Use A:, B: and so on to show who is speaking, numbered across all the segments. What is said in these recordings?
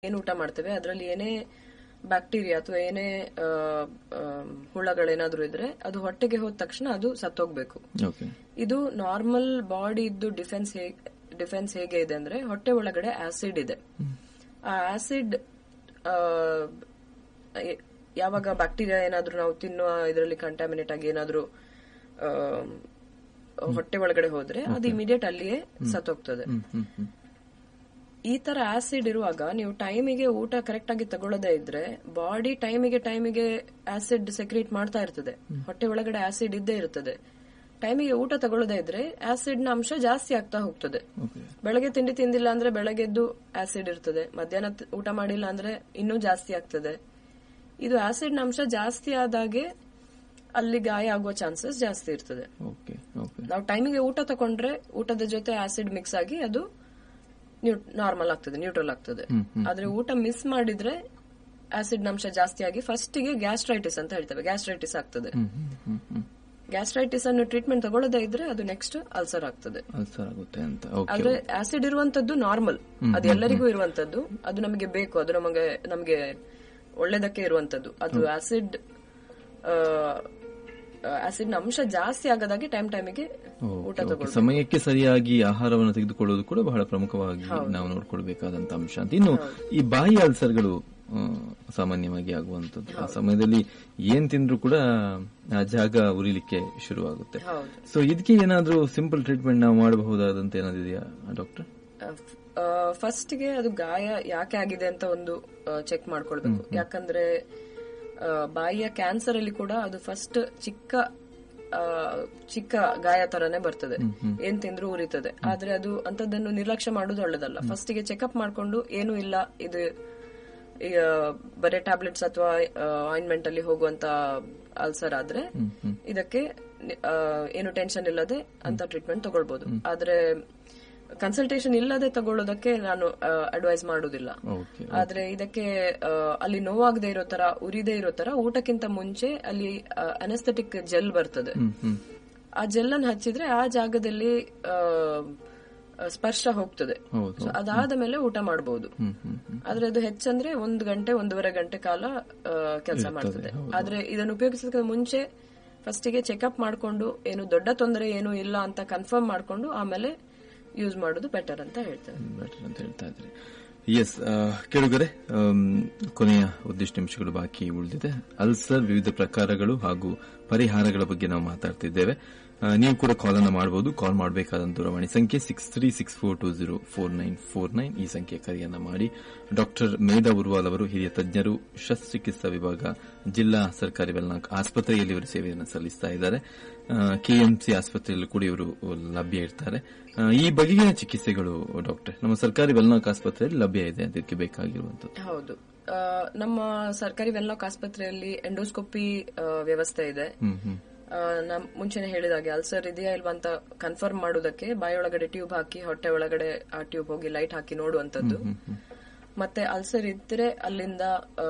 A: ಏನ್ ಊಟ ಮಾಡ್ತೇವೆ ಅದರಲ್ಲಿ ಏನೇ ಬ್ಯಾಕ್ಟೀರಿಯಾ ಅಥವಾ ಏನೇ ಆ, ಆ, ಹುಳಗಳೇನಾದ್ರೂ ಇದ್ರೆ ಅದು ಹೊಟ್ಟೆಗೆ ಹೋದ ತಕ್ಷಣ ಅದು ಸತ್ತೋಗ್ಬೇಕು
B: ಓಕೆ
A: ಇದು ನಾರ್ಮಲ್ ಬಾಡಿ ಇದ್ದು ಡಿಫೆನ್ಸ್ ಡಿಫೆನ್ಸ್ ಹೇಗೆ ಇದೆ ಅಂದ್ರೆ ಹೊಟ್ಟೆ ಒಳಗಡೆ ಆಸಿಡ್ ಇದೆ ಆ ಆಸಿಡ್ ಯಾವಾಗ ಬ್ಯಾಕ್ಟೀರಿಯಾ ಏನಾದ್ರೂ ನಾವು ತಿನ್ನುವ ಇದರಲ್ಲಿ ಕಂಟಾಮಿನೇಟ್ ಆಗಿ ಏನಾದ್ರೂ ಆ, ಹೊಟ್ಟೆ ಒಳಗಡೆ ಹೋದ್ರೆ ಅದು ಇಮಿಡಿಯೇಟ್ ಅಲ್ಲಿಯೇ ಸತ್ತೋಗ್ತದೆ
B: ಹ್ಮ್ ಹ್ಮ್ ಹ್ಮ್
A: ಈ ತರ ಆಸಿಡ್ ಇರುವಾಗ ನೀವು ಟೈಮಿಗೆ ಊಟ ಕರೆಕ್ಟ್ ಆಗಿ ತಗೊಳ್ಳದೇ ಇದ್ರೆ ಬಾಡಿ ಟೈಮಿಗೆ ಟೈಮಿಗೆ ಆಸಿಡ್ ಸೆಕ್ರೀಟ್ ಮಾಡ್ತಾ ಇರ್ತದೆ ಹೊಟ್ಟೆ ಒಳಗಡೆ ಆಸಿಡ್ ಇದ್ದೇ ಇರ್ತದೆ ಟೈಮಿಗೆ ಊಟ ತಗೊಳ್ಳದೇ ಇದ್ರೆ ಆಸಿಡ್ ನ ಅಂಶ ಜಾಸ್ತಿ ಆಗ್ತಾ ಹೋಗ್ತದೆ
B: ಓಕೆ
A: ಬೆಳಗ್ಗೆ ತಿಂಡಿ ತಿಂದಿಲ್ಲ ಅಂದ್ರೆ ಬೆಳಗ್ಗೆದ್ದು ಆಸಿಡ್ ಇರ್ತದೆ ಮಧ್ಯಾಹ್ನ ತ- ಊಟ ಮಾಡಿಲ್ಲ ಅಂದ್ರೆ ಇನ್ನೂ ಜಾಸ್ತಿ ಆಗ್ತದೆ ಇದು ಆಸಿಡ್ ನ ಅಂಶ ಜಾಸ್ತಿ ಆದಾಗೆ ಅಲ್ಲಿ ಗಾಯ ಆಗುವ ಚಾನ್ಸಸ್ ಜಾಸ್ತಿ ಇರ್ತದೆ
B: ಓಕೆ ಓಕೆ
A: ನಾವು ಟೈಮಿಗೆ ಊಟ ತಗೊಂಡ್ರೆ ಊಟದ ಜೊತೆ ಆಸಿಡ್ ಮಿಕ್ಸ್ ಆಗಿ ಅದು ನಾರ್ಮಲ್ ಆಗ್ತದೆ ನ್ಯೂಟ್ರಲ್ ಆಗ್ತದೆ ಆದ್ರೆ ಊಟ ಮಿಸ್ ಮಾಡಿದ್ರೆ ಆಸಿಡ್ ಅಂಶ ಜಾಸ್ತಿ ಆಗಿ ಫಸ್ಟ್ ಗೆ ಗ್ಯಾಸ್ಟ್ರೈಟಿಸ್ ಅಂತ ಹೇಳ್ತೇವೆ ಗ್ಯಾಸ್ಟ್ರೈಟಿಸ್ ಆಗ್ತದೆ
B: ಹ್ಮ್ ಹ್ಮ್ ಹ್ಮ್ ಹ್ಮ್
A: ಗ್ಯಾಸ್ಟ್ರೈಟಿಸ್ ಅನ್ನು ಟ್ರೀಟ್ಮೆಂಟ್ ತಗೊಳ್ಳದೇ ಇದ್ರೆ ಅದು ನೆಕ್ಸ್ಟ್ ಅಲ್ಸರ್ ಆಗ್ತದೆ
B: ಅಲ್ಸರ್ ಆಗುತ್ತೆ ಅಂತ ಓಕೆ
A: ಆದ್ರೆ ಆಸಿಡ್ ಇರುವಂತದ್ದು ನಾರ್ಮಲ್ ಅದು ಎಲ್ಲರಿಗೂ ಇರುವಂತದ್ದು ಅದು ನಮಗೆ ಬೇಕು ಅದು ನಮಗೆ ನಮಗೆ ಒಳ್ಳೇದಕ್ಕೆ ಇರುವಂತದ್ದು ಅದು ಆಸಿಡ್ ಆಸಿಡ್ ನ ಅಂಶ ಜಾಸ್ತಿ ಆಗದಾಗೆ ಟೈಮ್ ಟೈಮಿಗೆ ಊಟ
B: ಓಕೆ, ಓಕೆ.
A: ತಗೊಳ್ಬೇಕು
B: ಸಮಯಕ್ಕೆ ಸರಿಯಾಗಿ ಆಹಾರವನ್ನು ತೆಗೆದುಕೊಳ್ಳೋದು ಕೂಡ ಬಹಳ ಪ್ರಮುಖವಾಗಿ ನಾವು ನೋಡ್ಕೊಳ್ಬೇಕಾದಂತ ಅಂಶ ಅಂತ ಇನ್ನು ಈ ಬಾಯಿ ಅಲ್ಸರ್ಗಳು ಆ, ಸಾಮಾನ್ಯವಾಗಿ ಆಗುವಂತದ್ದು ಆ ಸಮಯದಲ್ಲಿ ಏನ್ ತಿಂದ್ರೂ ಕೂಡ ಆ ಜಾಗ ಉರಿಲಿಕ್ಕೆ ಶುರುವಾಗುತ್ತೆ
A: ಹೌದು
B: ಸೊ ಇದಕ್ಕೆ ಏನಾದ್ರೂ ಸಿಂಪಲ್ ಟ್ರೀಟ್ಮೆಂಟ್ ನಾವು ಮಾಡಬಹುದಾದಂತ ಏನಾದ್ರು ಇದೆಯಾ ಡಾಕ್ಟರ್
A: ಫಸ್ಟ್ ಗೆ ಅದು ಗಾಯ ಯಾಕೆ ಆಗಿದೆ ಅಂತ ಒಂದು ಚೆಕ್ ಮಾಡ್ಕೊಳ್ಬೇಕು ಯಾಕಂದ್ರೆ ಆ, ಬಾಯಿಯ ಕ್ಯಾನ್ಸರ್ ಅಲ್ಲಿ ಕೂಡ ಅದು ಫಸ್ಟ್ ಚಿಕ್ಕ ಆ, ಚಿಕ್ಕ ಗಾಯ ತರನೇ ಬರ್ತದೆ ಏನ್ ತಿಂದ್ರೂ ಉರಿತದೆ ಆದ್ರೆ ಅದು ಅಂತದನ್ನು ನಿರ್ಲಕ್ಷ್ಯ ಮಾಡುದು ಒಳ್ಳೇದಲ್ಲ ಫಸ್ಟ್ ಗೆ ಚೆಕ್ಅಪ್ ಮಾಡ್ಕೊಂಡು ಏನು ಇಲ್ಲ ಇದು ಈ, ಆ, ಬರೀ ಟ್ಯಾಬ್ಲೆಟ್ಸ್ ಅಥವಾ ಆಯಿಂಟ್ಮೆಂಟ್ ಅಲ್ಲಿ ಹೋಗುವಂತ ಅಲ್ಸರ್ ಆದ್ರೆ ಇದಕ್ಕೆ ಆ, ಏನು ಟೆನ್ಷನ್ ಇಲ್ಲದೆ ಅಂತ ಟ್ರೀಟ್ಮೆಂಟ್ ತಗೊಳ್ಬಹುದು ಆದ್ರೆ ಕನ್ಸಲ್ಟೇಷನ್ ಇಲ್ಲದೆ ತಗೊಳ್ಳೋದಕ್ಕೆ ನಾನು ಅಡ್ವೈಸ್ ಮಾಡುದಿಲ್ಲ
B: ಓಕೆ
A: ಆದ್ರೆ ಇದಕ್ಕೆ ಆ, ಅಲ್ಲಿ ನೋವಾಗದೆ ಇರೋ ತರ ಉರಿದೇ ಇರೋ ತರ ಊಟಕ್ಕಿಂತ ಮುಂಚೆ ಅಲ್ಲಿ ಅನೆಸ್ಥೆಟಿಕ್ ಜೆಲ್ ಬರ್ತದೆ
B: ಹ್ಮ್ ಹ್ಮ್
A: ಆ ಜೆಲ್ ಅನ್ನು ಹಚ್ಚಿದ್ರೆ ಆ ಜಾಗದಲ್ಲಿ ಆ, ಸ್ಪರ್ಶ ಹೋಗ್ತದೆ
B: ಹೌದು
A: So ಅದಾದ ಮೇಲೆ ಊಟ ಮಾಡಬಹುದು
B: ಹ್ಮ್ ಹ್ಮ್ ಹ್ಮ್
A: ಆದ್ರೆ ಅದು ಹೆಚ್ಚಂದ್ರೆ ಒಂದು ಗಂಟೆ ಒಂದೂವರೆ ಗಂಟೆ ಕಾಲ ಕೆಲಸ ಮಾಡ್ತದೆ ಆದ್ರೆ ಇದನ್ನು ಉಪಯೋಗಿಸೋದಕ್ಕೆ ಮುಂಚೆ ಫಸ್ಟಿಗೆ ಚೆಕ್ಅಪ್ ಮಾಡ್ಕೊಂಡು ಏನು ದೊಡ್ಡ ತೊಂದರೆ ಏನು ಇಲ್ಲ ಅಂತ ಕನ್ಫರ್ಮ್ ಮಾಡ್ಕೊಂಡು ಆಮೇಲೆ ಯೂಸ್ ಮಾಡೋದು ಬೆಟರ್ ಅಂತ ಹೇಳ್ತೇವೆ
B: ಬೆಟರ್ ಅಂತ ಹೇಳ್ತಾ ಇದ್ರಿ ಎಸ್ ಕೇಳುಗರೆ ಆಮ್, ಕೊನೆಯ ಒಂದಿಷ್ಟು ನಿಮಿಷಗಳು ಬಾಕಿ ಉಳಿದಿದೆ ಅಲ್ಸರ್ ವಿವಿಧ ಪ್ರಕಾರಗಳು ಹಾಗೂ ಪರಿಹಾರಗಳ ಬಗ್ಗೆ ನಾವು ಮಾತಾಡ್ತಿದ್ದೇವೆ ಆ, ನೀವು ಕೂಡ ಕಾಲ್ ಅನ್ನು ಮಾಡಬಹುದು ಕಾಲ್ ಮಾಡಬೇಕಾದ ದೂರವಾಣಿ ಸಂಖ್ಯೆ six three six four two zero four nine four nine ಈ ಸಂಖ್ಯೆ ಕರೆಯನ್ನ ಮಾಡಿ ಡಾಕ್ಟರ್ ಮೇಧಾ ಉರ್ವಾಲ್ ಅವರು ಹಿರಿಯ ತಜ್ಞರು ಶಸ್ತ್ರಚಿಕಿತ್ಸಾ ವಿಭಾಗ ಜಿಲ್ಲಾ ಸರ್ಕಾರಿ ವೆಲ್ನಾಕ್ ಆಸ್ಪತ್ರೆಯಲ್ಲಿ ಇವರು ಸೇವೆಯನ್ನು ಸಲ್ಲಿಸ್ತಾ ಇದ್ದಾರೆ ಕೆಎಂಸಿ ಆಸ್ಪತ್ರೆಯಲ್ಲೂ ಕೂಡ ಇವರು ಲಭ್ಯ ಇರ್ತಾರೆ ಆ, ಈ ಬಗೆಗಿನ ಚಿಕಿತ್ಸೆಗಳು ಡಾಕ್ಟರ್ ನಮ್ಮ ಸರ್ಕಾರಿ ವೆಲ್ನಾಕ್ ಆಸ್ಪತ್ರೆಯಲ್ಲಿ ಲಭ್ಯ ಇದೆ ಅದಕ್ಕೆ ಬೇಕಾಗಿರುವಂತದ್ದು
A: ಹೌದು ಆ, ನಮ್ಮ ಸರ್ಕಾರಿ ವೆನ್ಲಾಕ್ ಆಸ್ಪತ್ರೆಯಲ್ಲಿ ಎಂಡೋಸ್ಕೋಪಿ ಆ, ವ್ಯವಸ್ಥೆ ಇದೆ
B: ಹ್ಮ್ ಹ್ಮ್
A: ಆ, ನಮ್ ಮುಂಚೆನೆ ಹೇಳಿದಾಗೆ ಅಲ್ಸರ್ ಇದೆಯಾ ಇಲ್ವಾ ಅಂತ ಕನ್ಫರ್ಮ್ ಮಾಡೋದಕ್ಕೆ ಬಾಯೊಳಗಡೆ ಟ್ಯೂಬ್ ಹಾಕಿ ಹೊಟ್ಟೆ ಒಳಗಡೆ ಆ ಟ್ಯೂಬ್ ಹೋಗಿ ಲೈಟ್ ಹಾಕಿ ನೋಡುವಂತದ್ದು ಮತ್ತೆ ಅಲ್ಸರ್ ಇದ್ರೆ ಅಲ್ಲಿಂದ ಆ,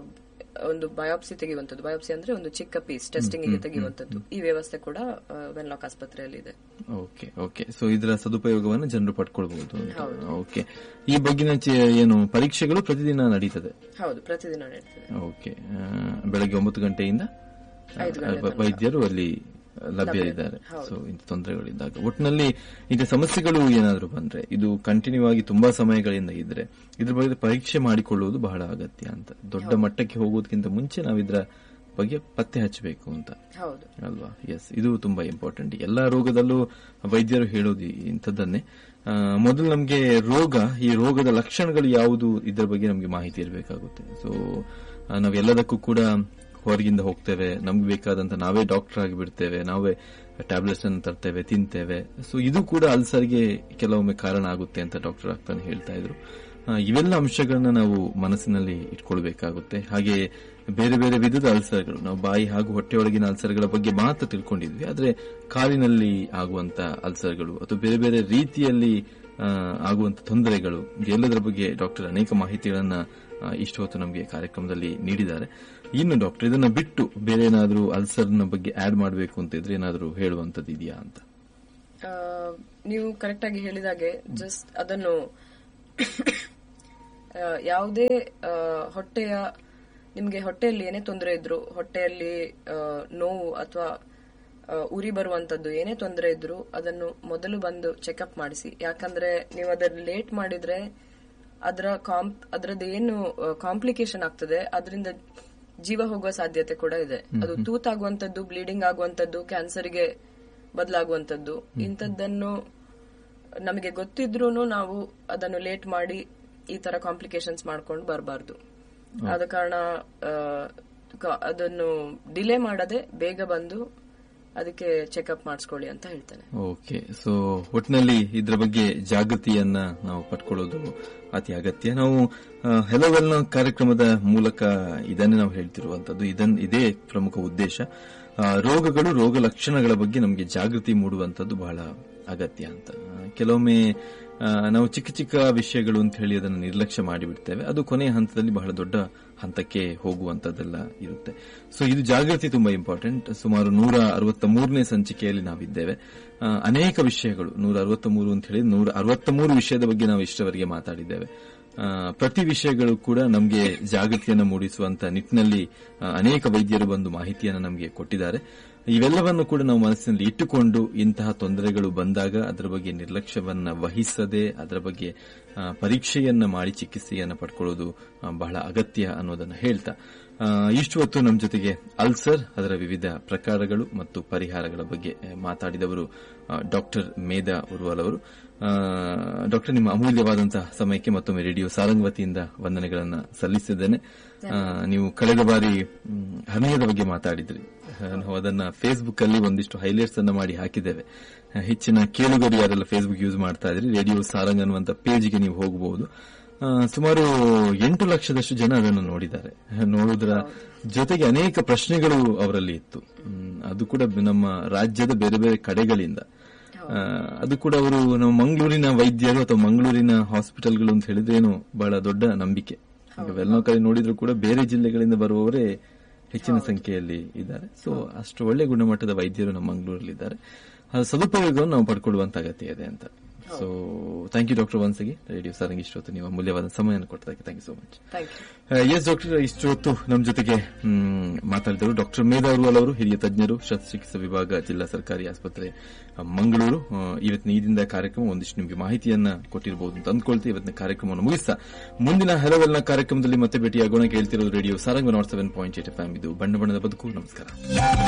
A: ಒಂದು ಬಯೋಪ್ಸಿ ತೆಗೆಯುವಂತದ್ದು ಬಯೋಪ್ಸಿ ಅಂದ್ರೆ ಒಂದು ಚಿಕ್ಕ ಪೀಸ್ ಟೆಸ್ಟಿಂಗ್ ಗೆ ತೆಗೆಯುವಂತದ್ದು ಈ ವ್ಯವಸ್ಥೆ ಕೂಡ ವೆನ್ಲಾಕ್ ಆಸ್ಪತ್ರೆಯಲ್ಲಿ ಇದೆ
B: ಓಕೆ ಓಕೆ ಸೊ ಇದರ ಸದುಪಯೋಗವನ್ನು ಜನರು ಪಡ್ಕೊಳ್ಬಹುದು ಅಂತ. ಓಕೆ ಈ ಬಗ್ಗಿನ ಚೆ- ಏನು ಪರೀಕ್ಷೆಗಳು ಪ್ರತಿದಿನ ನಡೀತದೆ
A: ಹೌದು ಪ್ರತಿದಿನ ನಡೀತದೆ
B: ಓಕೆ ಆ, ಬೆಳಗ್ಗೆ ಒಂಬತ್ತು ಗಂಟೆಯಿಂದ ಆ, ವೈ- ವೈದ್ಯರು ಅಲ್ಲಿ ಲಭ್ಯ ಇದ್ದಾರೆ ಸೊ ಇಂಥ ತೊಂದರೆಗಳಿದ್ದಾಗ ಒಟ್ಟಿನಲ್ಲಿ ಇಂಥ ಸಮಸ್ಯೆಗಳು ಏನಾದರೂ ಬಂದ್ರೆ ಇದು ಕಂಟಿನ್ಯೂ ಆಗಿ ತುಂಬಾ ಸಮಯಗಳಿಂದ ಇದ್ರೆ ಇದ್ರ ಬಗ್ಗೆ ಪರೀಕ್ಷೆ ಮಾಡಿಕೊಳ್ಳುವುದು ಬಹಳ ಅಗತ್ಯ ಅಂತ ದೊಡ್ಡ ಮಟ್ಟಕ್ಕೆ ಹೋಗೋದಕ್ಕಿಂತ ಮುಂಚೆ ನಾವು ಇದರ ಬಗ್ಗೆ ಪತ್ತೆ ಹಚ್ಚಬೇಕು ಅಂತ
A: ಹೌದು
B: ಅಲ್ವಾ ಎಸ್ ಇದು ತುಂಬಾ ಇಂಪಾರ್ಟೆಂಟ್ ಎಲ್ಲಾ ರೋಗದಲ್ಲೂ ವೈದ್ಯರು ಹೇಳೋದು ಇಂಥದ್ದನ್ನೇ ಆ, ಮೊದಲು ನಮಗೆ ರೋಗ ಈ ರೋಗದ ಲಕ್ಷಣಗಳು ಯಾವುದು ಇದರ ಬಗ್ಗೆ ನಮಗೆ ಮಾಹಿತಿ ಇರಬೇಕಾಗುತ್ತೆ ಸೊ ನಾವೆಲ್ಲದಕ್ಕೂ ಕೂಡ ಹೊರಗಿಂದ ಹೋಗ್ತೇವೆ ನಮ್ಗೆ ಬೇಕಾದಂತ ನಾವೇ ಡಾಕ್ಟರ್ ಆಗಿ ಬಿಡ್ತೇವೆ ನಾವೇ ಟ್ಯಾಬ್ಲೆಟ್ಸ್ ಅನ್ನು ತರ್ತೇವೆ ತಿಂತೇವೆ ಸೊ ಇದು ಕೂಡ ಅಲ್ಸರ್ಗೆ ಕೆಲವೊಮ್ಮೆ ಕಾರಣ ಆಗುತ್ತೆ ಅಂತ ಡಾಕ್ಟರ್ ಆಗ್ತಾನೆ ಹೇಳ್ತಾ ಇದ್ರು ಆ, ಇವೆಲ್ಲ ಅಂಶಗಳನ್ನ ನಾವು ಮನಸ್ಸಿನಲ್ಲಿ ಇಟ್ಕೊಳ್ಬೇಕಾಗುತ್ತೆ ಹಾಗೆ ಬೇರೆ ಬೇರೆ ವಿಧದ ಅಲ್ಸರ್ಗಳು ನಾವು ಬಾಯಿ ಹಾಗೂ ಹೊಟ್ಟೆಯೊಳಗಿನ ಅಲ್ಸರ್ಗಳ ಬಗ್ಗೆ ಮಾತ್ರ ತಿಳ್ಕೊಂಡಿದ್ವಿ ಆದ್ರೆ ಕಾಲಿನಲ್ಲಿ ಆಗುವಂತ ಅಲ್ಸರ್ಗಳು ಅಥವಾ ಬೇರೆ ಬೇರೆ ರೀತಿಯಲ್ಲಿ ಆ, ಆಗುವಂತ ತೊಂದರೆಗಳು ಎಲ್ಲದರ ಬಗ್ಗೆ ಡಾಕ್ಟರ್ ಅನೇಕ ಮಾಹಿತಿಗಳನ್ನ ಆ, ಇಷ್ಟು ಹೊತ್ತು ನಮಗೆ ಕಾರ್ಯಕ್ರಮದಲ್ಲಿ ನೀಡಿದ್ದಾರೆ ಇನ್ನು ಡಾಕ್ಟರ್ ಇದನ್ನ ಬಿಟ್ಟು ಬೇರೆ ಏನಾದರೂ ಅಲ್ಸರ್ನ ಬಗ್ಗೆ ಆಡ್ ಮಾಡಬೇಕು ಅಂತ ಇದ್ರೆ ಏನಾದರೂ ಹೇಳುವಂತದ್ದು ಇದೆಯಾ ಅಂತ
A: ಆ, ನೀವು ಕರೆಕ್ಟ್ ಆಗಿ ಹೇಳಿದಾಗೆ ಜಸ್ಟ್ ಅದನ್ನು ಆ, ಯಾವುದೇ ಆ, ಹೊಟ್ಟೆಯ ನಿಮ್ಗೆ ಹೊಟ್ಟೆಯಲ್ಲಿ ಏನೇ ತೊಂದರೆ ಇದ್ರು ಹೊಟ್ಟೆಯಲ್ಲಿ ಆ, ನೋವು ಅಥವಾ ಉರಿ ಬರುವಂತದ್ದು ಏನೇ ತೊಂದರೆ ಇದ್ರು ಅದನ್ನು ಮೊದಲು ಬಂದು ಚೆಕಪ್ ಮಾಡಿಸಿ ಯಾಕಂದ್ರೆ ನೀವು ಅದನ್ನ ಲೇಟ್ ಮಾಡಿದ್ರೆ ಅದರ ಕಾಂಪ್ ಅದರದ್ದು ಏನು ಕಾಂಪ್ಲಿಕೇಶನ್ ಆಗ್ತದೆ ಅದರಿಂದ ಜೀವ ಹೋಗುವ ಸಾಧ್ಯತೆ ಕೂಡ ಇದೆ ಅದು ತೂತ್ ಆಗುವಂತದ್ದು ಬ್ಲೀಡಿಂಗ್ ಆಗುವಂತದ್ದು ಕ್ಯಾನ್ಸರ್ಗೆ ಬದಲಾಗುವಂತದ್ದು ಇಂಥದ್ದನ್ನು ನಮಗೆ ಗೊತ್ತಿದ್ರೂನು ನಾವು ಅದನ್ನು ಲೇಟ್ ಮಾಡಿ ಈ ತರ ಕಾಂಪ್ಲಿಕೇಶನ್ಸ್ ಮಾಡ್ಕೊಂಡು ಬರಬಾರ್ದು ಆದ ಕಾರಣ ಆ, ಕ- ಅದನ್ನು ಡಿಲೇ ಮಾಡದೆ ಬೇಗ ಬಂದು ಅದಕ್ಕೆ ಚೆಕಪ್ ಮಾಡಿಸ್ಕೊಳ್ಳಿ ಅಂತ ಹೇಳ್ತೇನೆ
B: ಓಕೆ ಸೊ ಒಟ್ಟಿನಲ್ಲಿ ಇದ್ರ ಬಗ್ಗೆ ಜಾಗೃತಿಯನ್ನ ನಾವು ಪಡ್ಕೊಳ್ಳೋದು ಅತಿ ಅಗತ್ಯ ನಾವು ಹೆಲೋವೆಲ್ನ ಕಾರ್ಯಕ್ರಮದ ಮೂಲಕ ಇದನ್ನೇ ನಾವು ಹೇಳ್ತಿರುವಂತದ್ದು ಇದನ್ ಇದೇ ಪ್ರಮುಖ ಉದ್ದೇಶ ಆ, ರೋಗಗಳು ರೋಗ ಲಕ್ಷಣಗಳ ಬಗ್ಗೆ ನಮಗೆ ಜಾಗೃತಿ ಮೂಡುವಂತದ್ದು ಬಹಳ ಅಗತ್ಯ ಅಂತ ಆ, ಕೆಲವೊಮ್ಮೆ ಆ, ನಾವು ಚಿಕ್ಕ ಚಿಕ್ಕ ವಿಷಯಗಳು ಅಂತ ಹೇಳಿ ಅದನ್ನು ನಿರ್ಲಕ್ಷ್ಯ ಮಾಡಿಬಿಡ್ತೇವೆ ಅದು ಕೊನೆಯ ಹಂತದಲ್ಲಿ ಬಹಳ ದೊಡ್ಡ ಹಂತಕ್ಕೆ ಹೋಗುವಂತದ್ದೆಲ್ಲ ಇರುತ್ತೆ ಸೊ ಇದು ಜಾಗೃತಿ ತುಂಬಾ ಇಂಪಾರ್ಟೆಂಟ್ ಸುಮಾರು ನೂರ ಅರವತ್ತ ಮೂರನೇ ಸಂಚಿಕೆಯಲ್ಲಿ ನಾವಿದ್ದೇವೆ ಆ, ಅನೇಕ ವಿಷಯಗಳು ನೂರ ಅರವತ್ತ ಮೂರು ಅಂತ ಹೇಳಿ ನೂರ ಅರವತ್ತ ಮೂರು ವಿಷಯದ ಬಗ್ಗೆ ನಾವು ಇಷ್ಟವರೆಗೆ ಮಾತಾಡಿದ್ದೇವೆ ಆ, ಪ್ರತಿ ವಿಷಯಗಳು ಕೂಡ ನಮಗೆ ಜಾಗೃತಿಯನ್ನು ಮೂಡಿಸುವಂತ ನಿಟ್ಟಿನಲ್ಲಿ ಆ, ಅನೇಕ ವೈದ್ಯರು ಬಂದು ಮಾಹಿತಿಯನ್ನು ನಮಗೆ ಕೊಟ್ಟಿದ್ದಾರೆ ಇವೆಲ್ಲವನ್ನು ಕೂಡ ನಾವು ಮನಸ್ಸಿನಲ್ಲಿ ಇಟ್ಟುಕೊಂಡು ಇಂತಹ ತೊಂದರೆಗಳು ಬಂದಾಗ ಅದರ ಬಗ್ಗೆ ನಿರ್ಲಕ್ಷ್ಯವನ್ನ ವಹಿಸದೆ ಅದರ ಬಗ್ಗೆ ಆ, ಪರೀಕ್ಷೆಯನ್ನ ಮಾಡಿ ಚಿಕಿತ್ಸೆಯನ್ನ ಪಡ್ಕೊಳ್ಳೋದು ಆ, ಬಹಳ ಅಗತ್ಯ ಅನ್ನೋದನ್ನ ಹೇಳ್ತಾ ಆ, ಇಷ್ಟು ಹೊತ್ತು ನಮ್ಮ ಜೊತೆಗೆ ಅಲ್ಸರ್ ಅದರ ವಿವಿಧ ಪ್ರಕಾರಗಳು ಮತ್ತು ಪರಿಹಾರಗಳ ಬಗ್ಗೆ ಆ, ಮಾತಾಡಿದವರು ಡಾಕ್ಟರ್ ಮೇಧಾ ಉರ್ವಾಲ್ ಅವರು ಆ, ಡಾಕ್ಟರ್ ನಿಮ್ಮ ಅಮೂಲ್ಯವಾದಂತಹ ಸಮಯಕ್ಕೆ ಮತ್ತೊಮ್ಮೆ ರೇಡಿಯೋ ಸಾರಂಗ್ ವತಿಯಿಂದ ವಂದನೆಗಳನ್ನ ಸಲ್ಲಿಸಿದ್ದೇನೆ ಆ, ನೀವು ಕಳೆದ ಬಾರಿ ಮ್, ಹೃದಯದ ಬಗ್ಗೆ ಮಾತಾಡಿದ್ರಿ ಆ, ನಾವು ಅದನ್ನ ಫೇಸ್ಬುಕ್ ಅಲ್ಲಿ ಒಂದಿಷ್ಟು ಹೈಲೈಟ್ಸ್ ಅನ್ನ ಮಾಡಿ ಹಾಕಿದ್ದೇವೆ ಆ, ಹೆಚ್ಚಿನ ಕೇಳುಗರು ಯಾರೆಲ್ಲ ಫೇಸ್ಬುಕ್ ಯೂಸ್ ಮಾಡ್ತಾ ಇದ್ರಿ ರೇಡಿಯೋ ಸಾರಂಗ್ ಅನ್ನುವಂತ ಪೇಜ್ಗೆ ನೀವು ಹೋಗಬಹುದು ಆ, ಸುಮಾರು ಎಂಟು ಲಕ್ಷದಷ್ಟು ಜನ ಅದನ್ನು ನೋಡಿದ್ದಾರೆ ನೋಡುವುದರ ಜೊತೆಗೆ ಅನೇಕ ಪ್ರಶ್ನೆಗಳು ಅವರಲ್ಲಿ ಇತ್ತು ಹ್ಮ್, ಅದು ಕೂಡ ನಮ್ಮ ರಾಜ್ಯದ ಬೇರೆ ಬೇರೆ ಕಡೆಗಳಿಂದ ಆ, ಅದು ಕೂಡ ಅವರು ನಮ್ಮ ಮಂಗಳೂರಿನ ವೈದ್ಯರು ಅಥವಾ ಮಂಗಳೂರಿನ ಹಾಸ್ಪಿಟಲ್ಗಳು ಅಂತ ಹೇಳಿದ್ರೆ ಏನು ಬಹಳ ದೊಡ್ಡ ನಂಬಿಕೆ ಈಗ ವೆಲ್ನೋ ಕಡೆ ನೋಡಿದ್ರು ಕೂಡ ಬೇರೆ ಜಿಲ್ಲೆಗಳಿಂದ ಬರುವವರೇ ಹೆಚ್ಚಿನ ಸಂಖ್ಯೆಯಲ್ಲಿ ಇದ್ದಾರೆ ಸೊ ಅಷ್ಟು ಒಳ್ಳೆ ಗುಣಮಟ್ಟದ ವೈದ್ಯರು ನಮ್ಮ ಮಂಗಳೂರಲ್ಲಿದ್ದಾರೆ ಆ ಸದುಪಯೋಗವನ್ನು ನಾವು ಪಡ್ಕೊಳ್ಳುವಂತ ಅಗತ್ಯ ಇದೆ ಅಂತ ಸೊ ಥ್ಯಾಂಕ್ ಯು ಡಾಕ್ಟರ್ ಒನ್ಸ್ಗೆ ರೇಡಿಯೋ ಸಾರಂಗ್ ಇಷ್ಟೊತ್ತು ನೀವು ಅಮೂಲ್ಯವಾದ ಸಮಯವನ್ನು ಕೊಟ್ಟದಕ್ಕೆ thank you so much
A: thank you
B: yes doctor ಇಷ್ಟು ಹೊತ್ತು ನಮ್ಮ ಜೊತೆಗೆ ಮ್, ಮಾತಾಡಿದರು ಡಾಕ್ಟರ್ ಮೇಧಾ ಅರ್ವಾಲ್ ಅವರು ಹಿರಿಯ ತಜ್ಞರು ಶಸ್ತ್ರಚಿಕಿತ್ಸಾ ವಿಭಾಗ ಜಿಲ್ಲಾ ಸರ್ಕಾರಿ ಆಸ್ಪತ್ರೆ ಆ, ಮಂಗಳೂರು ಆ, ಇವತ್ತಿನ ಈದಿಂದ ಕಾರ್ಯಕ್ರಮ ಒಂದಿಷ್ಟು ನಿಮಗೆ ಮಾಹಿತಿಯನ್ನ ಕೊಟ್ಟಿರಬಹುದು ಅಂತ ಅಂದ್ಕೊಳ್ತೀವಿ ಇವತ್ತಿನ ಕಾರ್ಯಕ್ರಮವನ್ನು ಮುಗಿಸ್ತಾ ಮುಂದಿನ ಹೆಲವೆಲ್ನ ಕಾರ್ಯಕ್ರಮದಲ್ಲಿ ಮತ್ತೆ ಭೇಟಿಯಾಗೋಣ ಕೇಳ್ತಿರೋದು radio Sarang nought seven point eight F ಇದು ಬಣ್ಣ ಬಣ್ಣದ ಬದುಕು ನಮಸ್ಕಾರ